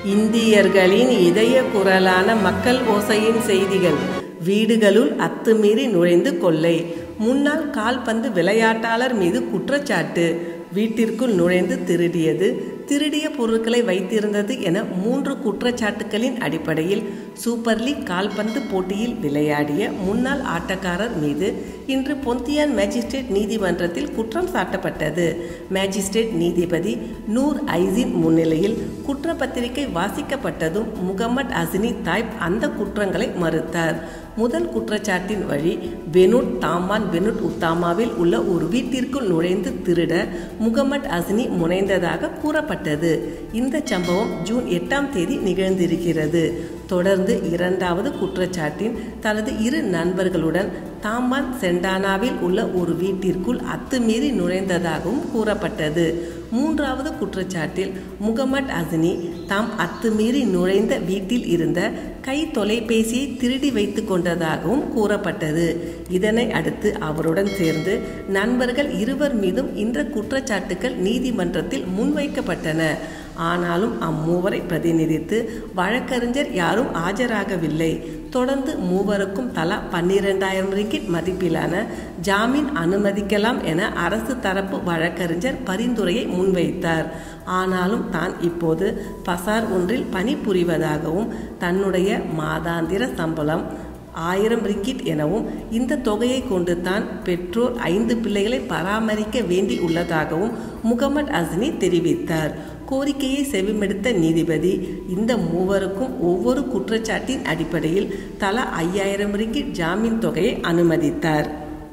இந்தியர்களின் இதய குரலான மக்கள் ஓசையின் செய்திகள் வீடுகளுள் அத்துமீறி நுழைந்து கொள்ளை முன்னாள் கால்பந்து விளையாட்டாளர் மீது குற்றச்சாட்டு வீட்டிற்குள் நுழைந்து திருடியது திருடிய பொருட்களை வைத்திருந்தது என மூன்று குற்றச்சாட்டுகளின் அடிப்படையில் சூப்பர் லீக் கால்பந்து போட்டியில் விளையாடிய முன்னாள் ஆட்டக்காரர் மீது இன்று பொந்தியான் மேஜிஸ்ட்ரேட் நீதிமன்றத்தில் குற்றம் சாட்டப்பட்டது மேஜிஸ்ட்ரேட் நீதிபதி நூர் ஐசின் முன்னிலையில் குற்றப்பத்திரிகை வாசிக்கப்பட்டதும் முகமது அசினி தாய்ப் அந்த குற்றங்களை மறுத்தார் முதல் குற்றச்சாட்டின் வழி பெனுட் தாமான் பெனுட் உத்தாமாவில் உள்ள ஒரு வீட்டிற்குள் நுழைந்து திருட முகமது அஸ்னி முனைந்ததாக கூறப்பட்டது இந்த சம்பவம் ஜூன் எட்டாம் தேதி நிகழ்ந்திருக்கிறது தொடர்ந்து இரண்டாவது குற்றச்சாட்டின் தனது இரு நண்பர்களுடன் தாமான் செண்டானாவில் உள்ள ஒரு வீட்டிற்குள் அத்துமீறி நுழைந்ததாகவும் கூறப்பட்டது மூன்றாவது குற்றச்சாட்டில் முகமது அஸ்னி தாம் அத்துமீறி நுழைந்த வீட்டில் இருந்த கை தொலைபேசியை திருடி வைத்து கொண்டதாகவும் கூறப்பட்டது இதனை அடுத்து அவருடன் சேர்ந்து நண்பர்கள் இருவர் மீதும் இந்த குற்றச்சாட்டுகள் நீதிமன்றத்தில் முன்வைக்கப்பட்டன ஆனாலும் அம்மூவரை பிரதிநிதித்து வழக்கறிஞர் யாரும் ஆஜராகவில்லை தொடர்ந்து மூவருக்கும் தலா பன்னிரெண்டாயிரம் ரிங்கிட் மதிப்பிலான ஜாமீன் அனுமதிக்கலாம் என அரசு தரப்பு வழக்கறிஞர் பரிந்துரையை முன்வைத்தார் ஆனாலும் தான் இப்போது பசார் ஒன்றில் பணிபுரிவதாகவும் தன்னுடைய மாதாந்திர சம்பளம் ஆயிரம் ரிங்கிட் எனவும் இந்த தொகையை கொண்டு தான் பெற்றோர் ஐந்து பிள்ளைகளை பராமரிக்க வேண்டி உள்ளதாகவும் முகமது அஸ்னி தெரிவித்தார் கோரிக்கையை செவிமெடுத்த நீதிபதி இந்த மூவருக்கும் ஒவ்வொரு குற்றச்சாட்டின் அடிப்படையில் தலா ஐயாயிரம் ரிங்கிட் ஜாமீன் தொகையை அனுமதித்தார்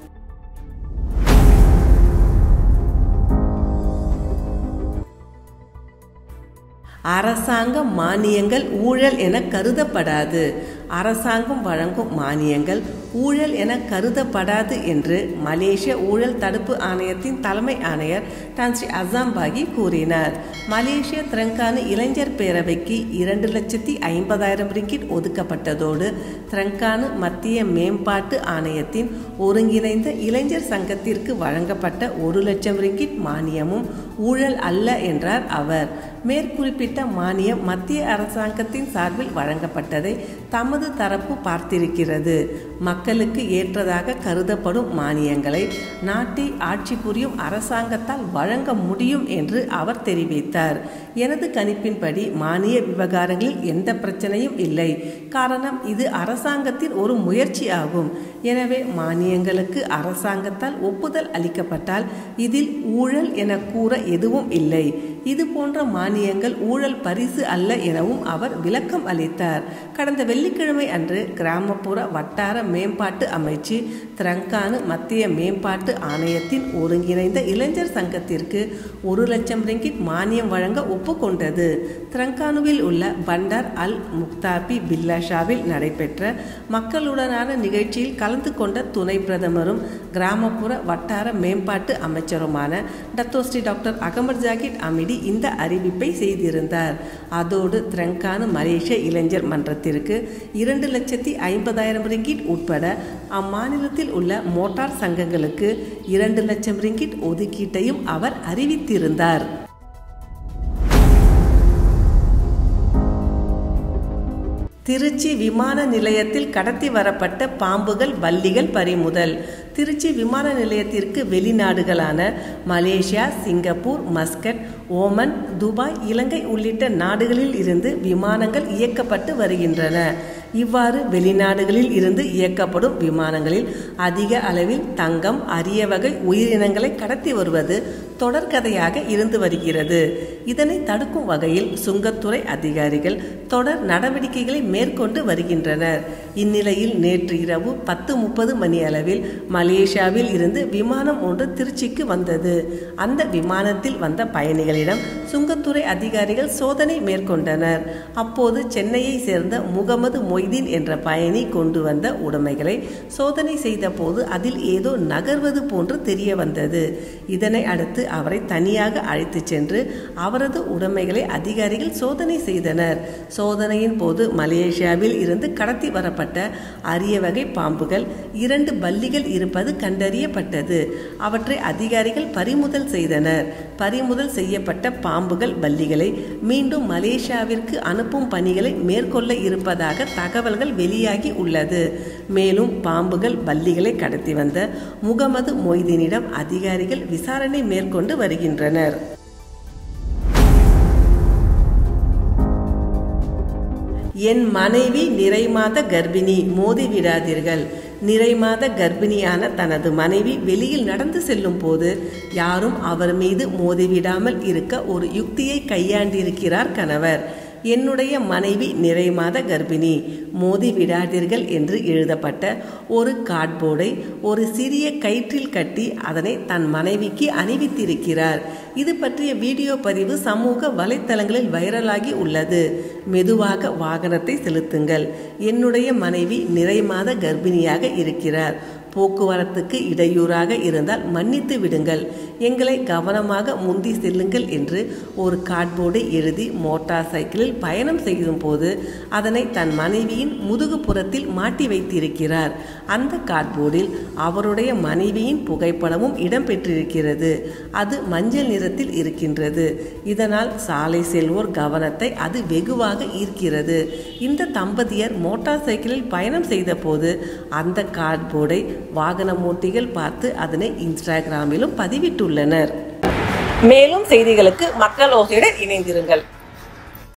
அரசாங்க மானியங்கள் ஊழல் என கருதப்படாது அரசாங்கம் வழங்கும் மானியங்கள் ஊழல் என கருதப்படாது என்று மலேசிய ஊழல் தடுப்பு ஆணையத்தின் தலைமை ஆணையர் டான் ஸ்ரீ அசாம்பாகி கூறினார் மலேசிய திரங்கானு இளைஞர் பேரவைக்கு இரண்டு லட்சத்தி ஐம்பதாயிரம் ரிங்கிட் ஒதுக்கப்பட்டதோடு திரங்கானு மத்திய மேம்பாட்டு ஆணையத்தின் ஒருங்கிணைந்த இளைஞர் சங்கத்திற்கு வழங்கப்பட்ட ஒரு லட்சம் ரிங்கிட் மானியமும் ஊழல் அல்ல என்றார் அவர் மேற்குறிப்பிட்ட மானியம் மத்திய அரசாங்கத்தின் சார்பில் வழங்கப்பட்டதை தமது தரப்பு பார்த்திருக்கிறது மக்களுக்கு ஏற்றதாக கருதப்படும் மானியங்களை நாட்டை ஆட்சி புரியும் அரசாங்கத்தால் வழங்க முடியும் என்று அவர் தெரிவித்தார் எனது கணிப்பின்படி மானிய விவகாரங்களில் எந்த பிரச்சனையும் இல்லை காரணம் இது அரசாங்கத்தின் ஒரு முயற்சி ஆகும் எனவே மானியங்களுக்கு அரசாங்கத்தால் ஒப்புதல் அளிக்கப்பட்டால் இதில் ஊழல் என கூற எதுவும் இல்லை இது போன்ற மானியங்கள் ஊழல் பரிசு அல்ல எனவும் அவர் விளக்கம் அளித்தார் கடந்த வெள்ளிக்கிழமை அன்று கிராமப்புற வட்டார மேம்பாட்டு அமைச்சு திரங்கானு மத்திய மேம்பாட்டு ஆணையத்தின் ஒருங்கிணைந்த இளைஞர் சங்கத்திற்கு ஒரு லட்சம் ரிங்கிட் மானியம் வழங்க ஒப்புக்கொண்டது திரங்கானுவில் உள்ள பண்டார் அல் முக்தாபி பில்லாஷாவில் நடைபெற்ற மக்களுடனான நிகழ்ச்சியில் கலந்து கொண்ட துணை பிரதமரும் கிராமப்புற வட்டார மேம்பாட்டு அமைச்சருமான Datuk Seri doctor Ahmad Zahid Hamidi இந்த அறிவிப்பை செய்திருந்தார் அதோடு திரங்கானு மலேசிய இளைஞர் மன்றத்திற்கு இரண்டு லட்சத்தி ஐம்பதாயிரம் ரிங்கிட் உட்பட அம்மாநிலத்தில் உள்ள மோட்டார் சங்கங்களுக்கு இரண்டு லட்சம் ரிங்கிட் ஒதுக்கீட்டையும் அவர் அறிவித்திருந்தார் திருச்சி விமான நிலையத்தில் கடத்தி வரப்பட்ட பாம்புகள் வள்ளிகள் பறிமுதல் திருச்சி விமான நிலையத்திற்கு வெளிநாடுகளான Malaysia Singapore Muscat Oman Dubai Ilangai உள்ளிட்ட நாடுகளில் இருந்து விமானங்கள் இயக்கப்பட்டு வருகின்றன இவ்வாறு வெளிநாடுகளில் இருந்து இயக்கப்படும் விமானங்களில் அதிக அளவில் தங்கம் அரிய வகை உயிரினங்களை கடத்தி வருவது தொடர்கதையாக இருந்து வருகிறது இதனை தடுக்கும் வகையில் சுங்கத்துறை அதிகாரிகள் தொடர் நடவடிக்கைகளை மேற்கொண்டு வருகின்றனர் இந்நிலையில் நேற்று இரவு பத்து முப்பது மணி அளவில் மலேசியாவில் இருந்து விமானம் ஒன்று திருச்சிக்கு வந்தது அந்த விமானத்தில் வந்த பயணிகளிடம் சுங்கத்துறை அதிகாரிகள் சோதனை மேற்கொண்டனர் அப்போது சென்னையை சேர்ந்த முகமது மொய் மொய்தீன் என்ற பயணி கொண்டு வந்த உடைமைகளை சோதனை செய்த போது அதில் ஏதோ நகர்வது போன்று தெரிய வந்தது இதனை அடுத்து அவரை தனியாக அழைத்து சென்று அவரது உடைமைகளை அதிகாரிகள் சோதனை செய்தனர் சோதனையின் போது மலேசியாவில் இருந்து கடத்தி வரப்பட்ட அரிய வகை பாம்புகள் இரண்டு பல்லிகள் இருப்பது கண்டறியப்பட்டது அவற்றை அதிகாரிகள் பறிமுதல் செய்தனர் பறிமுதல் செய்யப்பட்ட பாம்புகள் பல்லிகளை மீண்டும் மலேசியாவிற்கு அனுப்பும் பணிகளை மேற்கொள்ள இருப்பதாக தகவல்கள் வெளியாகி உள்ளது மேலும் பாம்புகள் பல்லிகளை கடத்தி வந்த முகமது மொய்தீனிடம் அதிகாரிகள் விசாரணை மேற்கொண்டு வருகின்றனர் என் மனைவி நிறைமாத கர்ப்பிணி மோதி விடாதீர்கள் நிறைமாத கர்ப்பிணியான தனது மனைவி வெளியில் நடந்து செல்லும் போது யாரும் அவர் மீது மோதிவிடாமல் இருக்க ஒரு யுக்தியை கையாண்டிருக்கிறார் கணவர் என்னுடைய மனைவி நிறைமாத கர்ப்பிணி மோதி விடாதீர்கள் என்று எழுதப்பட்ட ஒரு கார்ட்போர்டை ஒரு சிறிய கயிற்றில் கட்டி அதனை தன் மனைவிக்கு அணிவித்திருக்கிறார் இது பற்றிய வீடியோ பதிவு சமூக வலைத்தளங்களில் வைரலாகி உள்ளது மெதுவாக வாகனத்தை செலுத்துங்கள் என்னுடைய மனைவி நிறைமாத கர்ப்பிணியாக இருக்கிறார் போக்குவரத்துக்கு இடையூறாக இருந்தால் மன்னித்து விடுங்கள் எங்களை கவனமாக முந்தி செல்லுங்கள் என்று ஒரு கார்ட்போர்டை எழுதி மோட்டார் சைக்கிளில் பயணம் செய்யும் போது அதனை தன் மனைவியின் முதுகுப்புறத்தில் மாட்டி வைத்திருக்கிறார் அந்த கார்ட்போர்டில் அவருடைய மனைவியின் புகைப்படமும் இடம்பெற்றிருக்கிறது அது மஞ்சள் நிறத்தில் இருக்கின்றது இதனால் சாலை செல்வோர் கவனத்தை அது வெகுவாக ஈர்க்கிறது இந்த தம்பதியர் மோட்டார் சைக்கிளில் பயணம் செய்த போது அந்த கார்ட்போர்டை வாகன மூட்டிகள் பார்த்து அதனை இன்ஸ்டாகிராமிலும் பதிவிட்டுள்ளனர் மேலும் செய்திகளுக்கு மக்கள் ஓசையுடன் இணைந்திருங்கள்